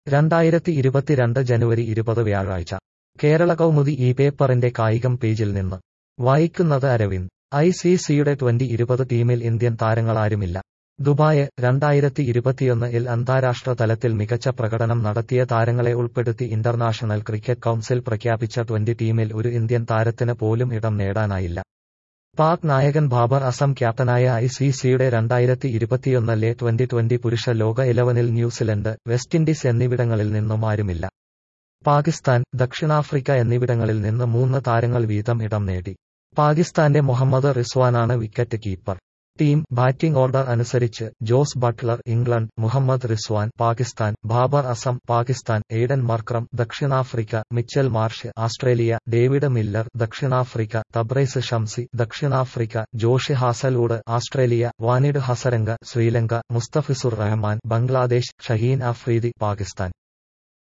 രണ്ടായിരത്തി ഇരുപത്തിരണ്ട് ജനുവരി ഇരുപത് വ്യാഴാഴ്ച കേരള കൗമുദി ഈ പേപ്പറിന്റെ കായികം പേജിൽ നിന്ന് വായിക്കുന്നത് അരവിന്ദ് ഐ സി സിയുടെ ട്വന്റി ഇരുപത് ടീമിൽ ഇന്ത്യൻ താരങ്ങളാരുമില്ല ദുബായ് രണ്ടായിരത്തി ഇരുപത്തിയൊന്ന് ഇൽ അന്താരാഷ്ട്ര തലത്തിൽ മികച്ച പ്രകടനം നടത്തിയ താരങ്ങളെ ഉൾപ്പെടുത്തി ഇന്റർനാഷണൽ ക്രിക്കറ്റ് കൗൺസിൽ പ്രഖ്യാപിച്ച ട്വന്റി ടീമിൽ ഒരു ഇന്ത്യൻ താരത്തിന് പോലും ഇടം നേടാനായില്ല പാക് നായകൻ ബാബർ അസം ക്യാപ്റ്റനായ ഐ സി സിയുടെ രണ്ടായിരത്തി ഇരുപത്തിയൊന്നിലെ ട്വന്റി ട്വന്റി പുരുഷ ലോക ഇലവനിൽ ന്യൂസിലൻഡ് വെസ്റ്റ് ഇൻഡീസ് എന്നിവിടങ്ങളിൽ നിന്നും ആരുമില്ല പാകിസ്ഥാൻ ദക്ഷിണാഫ്രിക്ക എന്നിവിടങ്ങളിൽ നിന്ന് മൂന്ന് താരങ്ങൾ വീതം ഇടം നേടി പാകിസ്ഥാന്റെ മുഹമ്മദ് റിസ്വാനാണ് wicket keeper team batting order അനുസരിച്ച് Jos Buttler England Muhammad Rizwan Pakistan Babar Azam Pakistan Aiden Markram ദക്ഷിണാഫ്രിക്ക Mitchell Marsh Australia David Miller ദക്ഷിണാഫ്രിക്ക തബ്രൈസ് ഷംസി ദക്ഷിണാഫ്രിക്ക Josh Hazlewood Australia Wanindu Hasaranga Sri Lanka Mustafizur Rahman Bangladesh Shaheen Afridi Pakistan